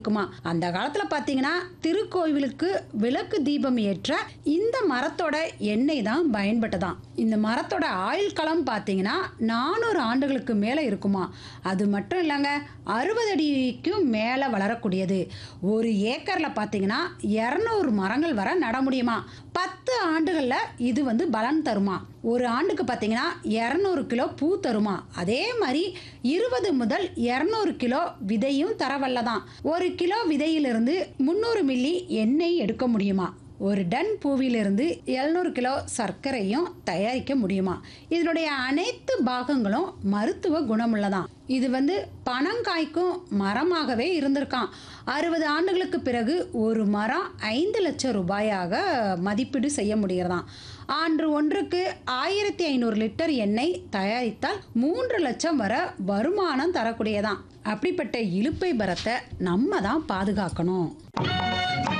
இருக்குமா அந்த காலத்துல பாத்தீங்கன்னா திருக்கோவிலுக்கு விளக்கு தீபம் ஏற்ற இந்த மரத்தோட எண்ணெய் தான் பயன்பட்டதாம் இந்த மரத்தோட ஆயுள் களம் பார்த்தீங்கன்னா நானூறு ஆண்டுகளுக்கு மேலே இருக்குமா அது மட்டும் இல்லைங்க அறுபது அடிக்கும் மேலே வளரக்கூடியது ஒரு ஏக்கரில் பார்த்தீங்கன்னா இரநூறு மரங்கள் வர நட முடியுமா பத்து ஆண்டுகளில் இது வந்து பலன் தருமா ஒரு ஆண்டுக்கு பார்த்தீங்கன்னா இரநூறு கிலோ பூ தருமா அதே மாதிரி இருபது முதல் இரநூறு கிலோ விதையும் தரவல்லதான் ஒரு கிலோ விதையிலிருந்து முந்நூறு மில்லி எண்ணெய் எடுக்க முடியுமா ஒரு டன் பூவிலிருந்து எழுநூறு கிலோ சர்க்கரையும் தயாரிக்க முடியுமா இதனுடைய அனைத்து பாகங்களும் மருத்துவ குணமுள்ளதான் இது வந்து பணம் காய்க்கும் மரமாகவே இருந்திருக்கான் அறுபது ஆண்டுகளுக்கு பிறகு ஒரு மரம் ஐந்து லட்சம் ரூபாயாக மதிப்பீடு செய்ய முடிகிறதாம் ஆண்டு ஒன்றுக்கு ஆயிரத்தி ஐநூறு லிட்டர் எண்ணெய் தயாரித்தால் மூன்று லட்சம் வரை வருமானம் தரக்கூடியதான் அப்படிப்பட்ட இலுப்பை மரத்தை நம்ம தான் பாதுகாக்கணும்